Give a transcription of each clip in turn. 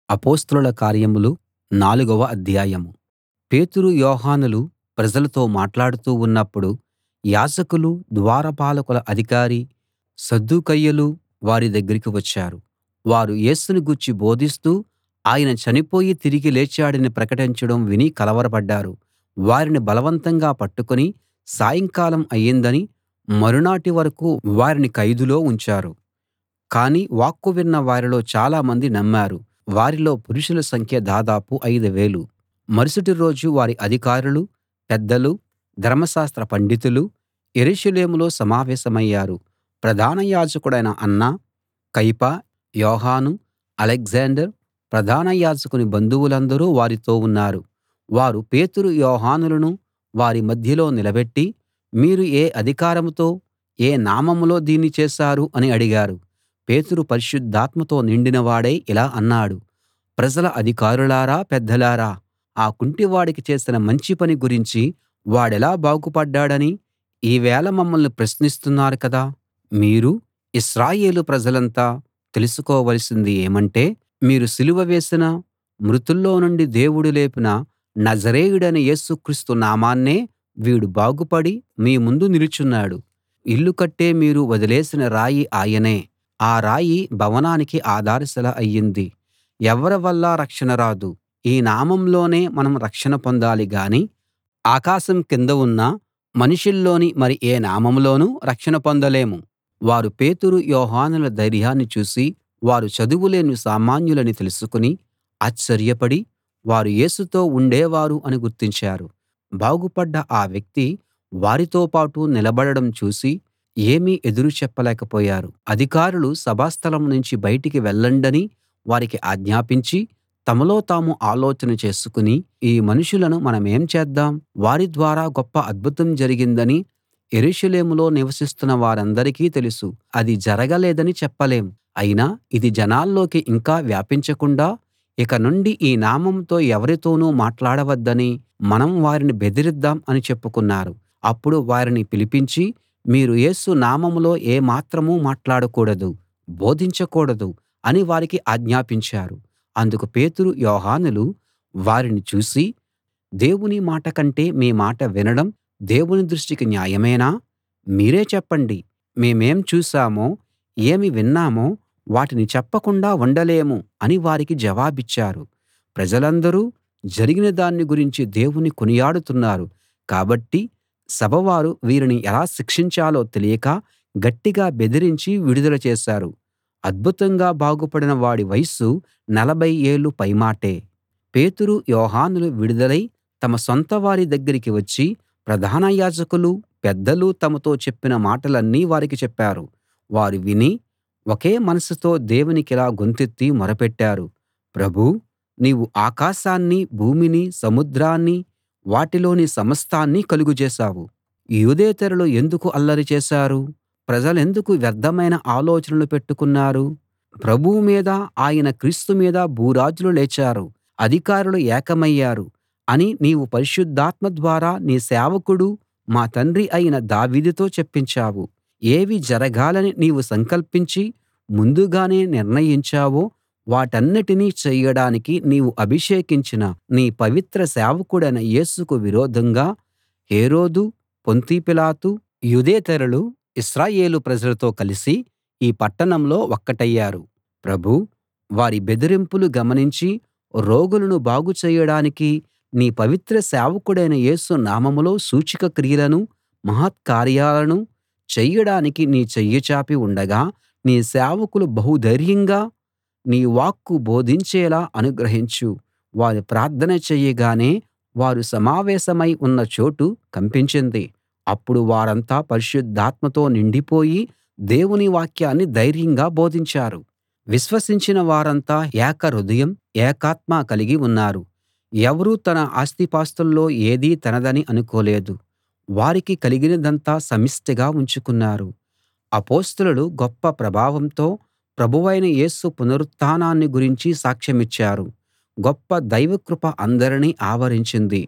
అపొస్తలుల కార్యములు నాలుగవ అధ్యాయం పేతురు యోహానులు ప్రజలతో మాట్లాడుతూ ఉన్నప్పుడు యాజకులు ద్వారపాలకుల అధికారి సద్దూకయ్యులు వారి దగ్గరికి వచ్చారు వారు యేసుని గూర్చి బోధిస్తూ ఆయన చనిపోయి తిరిగి లేచాడని ప్రకటించడం విని కలవరపడ్డారు వారిని బలవంతంగా పట్టుకుని సాయంకాలం అయిందని మరునాటి వరకూ వారిని ఖైదులో ఉంచారు కానీ వాక్కు విన్న వారిలో చాలామంది నమ్మారు వారిలో పురుషుల సంఖ్య దాదాపు ఐదు వేలు మరుసటి రోజు వారి అధికారులు పెద్దలు ధర్మశాస్త్ర పండితులు యెరూషలేములో సమావేశమయ్యారు ప్రధాన యాజకుడైన అన్న కయప యోహాను అలెగ్జాండర్ ప్రధాన యాజకుని బంధువులందరూ వారితో ఉన్నారు వారు పేతురు యోహానులను వారి మధ్యలో నిలబెట్టి మీరు ఏ అధికారంతో ఏ నామంలో దీన్ని చేశారు అని అడిగారు పేతురు పరిశుద్ధాత్మతో నిండినవాడై ఇలా అన్నాడు ప్రజల అధికారులారా పెద్దలారా ఆ కుంటివాడికి చేసిన మంచి పని గురించి వాడెలా బాగుపడ్డాడని ఈవేళ మమ్మల్ని ప్రశ్నిస్తున్నారు కదా మీరు ఇశ్రాయేలు ప్రజలంతా తెలుసుకోవలసింది ఏమంటే మీరు సిలువ వేసిన మృతుల్లో నుండి దేవుడు లేపిన నజరేయుడైన యేసు క్రీస్తు నామాన్నే వీడు బాగుపడి మీ ముందు నిలుచున్నాడు ఇల్లు కట్టే మీరు వదిలేసిన రాయి ఆయనే ఆ రాయి భవనానికి ఆధారశిల అయ్యింది ఎవరి వల్లా రక్షణ రాదు ఈ నామంలోనే మనం రక్షణ పొందాలి గాని ఆకాశం కింద ఉన్న మనుషుల్లోని మరి ఏ నామంలోనూ రక్షణ పొందలేము వారు పేతురు యోహానుల ధైర్యాన్ని చూసి వారు చదువులేని సామాన్యులని తెలుసుకుని ఆశ్చర్యపడి వారు యేసుతో ఉండేవారు అని గుర్తించారు బాగుపడ్డ ఆ వ్యక్తి వారితో పాటు నిలబడడం చూసి ఏమీ ఎదురు చెప్పలేకపోయారు అధికారులు సభాస్థలం నుంచి బయటికి వెళ్ళండని వారికి ఆజ్ఞాపించి తమలో తాము ఆలోచన చేసుకుని ఈ మనుషులను మనమేం చేద్దాం వారి ద్వారా గొప్ప అద్భుతం జరిగిందని యెరూషలేములో నివసిస్తున్న వారందరికీ తెలుసు అది జరగలేదని చెప్పలేం అయినా ఇది జనాల్లోకి ఇంకా వ్యాపించకుండా ఇక నుండి ఈ నామంతో ఎవరితోనూ మాట్లాడవద్దని మనం వారిని బెదిరిద్దాం అని చెప్పుకున్నారు అప్పుడు వారిని పిలిపించి మీరు యేసు నామంలో ఏ మాత్రమూ మాట్లాడకూడదు బోధించకూడదు అని వారికి ఆజ్ఞాపించారు అందుకు పేతురు యోహానులు వారిని చూసి దేవుని మాట కంటే మీ మాట వినడం దేవుని దృష్టికి న్యాయమేనా మీరే చెప్పండి మేమేం చూశామో ఏమి విన్నామో వాటిని చెప్పకుండా ఉండలేము అని వారికి జవాబిచ్చారు ప్రజలందరూ జరిగిన దాన్ని గురించి దేవుని కొనియాడుతున్నారు కాబట్టి సభవారు వీరిని ఎలా శిక్షించాలో తెలియక గట్టిగా బెదిరించి విడుదల చేశారు అద్భుతంగా బాగుపడిన వాడి వయస్సు నలభై ఏళ్ళు పైమాటే పేతురు యోహానులు విడుదలై తమ సొంతవారి దగ్గరికి వచ్చి ప్రధాన యాజకులు పెద్దలు తమతో చెప్పిన మాటలన్నీ వారికి చెప్పారు వారు విని ఒకే మనసుతో దేవునికిలా గొంతెత్తి మొరపెట్టారు ప్రభూ నీవు ఆకాశాన్ని భూమిని సముద్రాన్ని వాటిలోని సమస్తాన్నీ కలుగజేశావు యూదేతరులు ఎందుకు అల్లరి చేశారు ప్రజలెందుకు వ్యర్థమైన ఆలోచనలు పెట్టుకున్నారు ప్రభువు మీద ఆయన క్రీస్తు మీద భూరాజులు లేచారు అధికారులు ఏకమయ్యారు అని నీవు పరిశుద్ధాత్మ ద్వారా నీ సేవకుడు మా తండ్రి అయిన దావీదుతో చెప్పించావు ఏవి జరగాలని నీవు సంకల్పించి ముందుగానే నిర్ణయించావో వాటన్నిటినీ చెయ్యడానికి నీవు అభిషేకించిన నీ పవిత్ర సేవకుడైన యేసుకు విరోధంగా హేరోదు పొంతి పిలాతు యూదేతరులు ఇశ్రాయేలు ప్రజలతో కలిసి ఈ పట్టణంలో ఒక్కటయ్యారు ప్రభూ వారి బెదిరింపులు గమనించి రోగులను బాగు చేయడానికి నీ పవిత్ర సేవకుడైన యేసు నామంలో సూచక క్రియలను మహత్కార్యాలను చెయ్యడానికి నీ చెయ్యి చాపి ఉండగా నీ సేవకులు బహుధైర్యంగా నీ వాక్కు బోధించేలా అనుగ్రహించు వారు ప్రార్థన చెయ్యగానే వారు సమావేశమై ఉన్న చోటు కంపించింది అప్పుడు వారంతా పరిశుద్ధాత్మతో నిండిపోయి దేవుని వాక్యాన్ని ధైర్యంగా బోధించారు విశ్వసించిన వారంతా ఏక హృదయం ఏకాత్మ కలిగి ఉన్నారు ఎవరూ తన ఆస్తిపాస్తుల్లో ఏదీ తనదని అనుకోలేదు వారికి కలిగినదంతా సమిష్టిగా ఉంచుకున్నారు అపొస్తలులు గొప్ప ప్రభావంతో ప్రభువైన యేసు పునరుత్థానాన్ని గురించి సాక్ష్యమిచ్చారు గొప్ప దైవకృప అందరినీ ఆవరించింది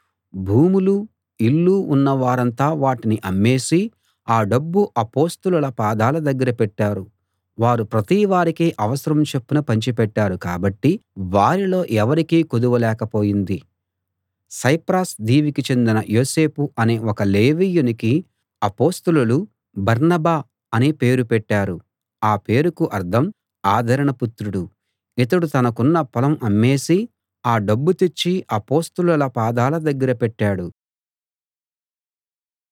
భూములు ఇల్లు ఉన్న వారంతా వాటిని అమ్మేసి ఆ డబ్బు అపొస్తలుల పాదాల దగ్గర పెట్టారు వారు ప్రతి వారికి అవసరం చొప్పున పంచిపెట్టారు కాబట్టి వారిలో ఎవరికీ కొదువ లేకపోయింది సైప్రస్ దీవికి చెందిన యోసేపు అనే ఒక లేవీయునికి అపొస్తలులు బర్నబా అని పేరు పెట్టారు ఆ పేరుకు అర్థం ఆదరణ పుత్రుడు ఇతడు తనకున్న పొలం అమ్మేసి ఆ డబ్బు తెచ్చి అపొస్తలుల పాదాల దగ్గర పెట్టాడు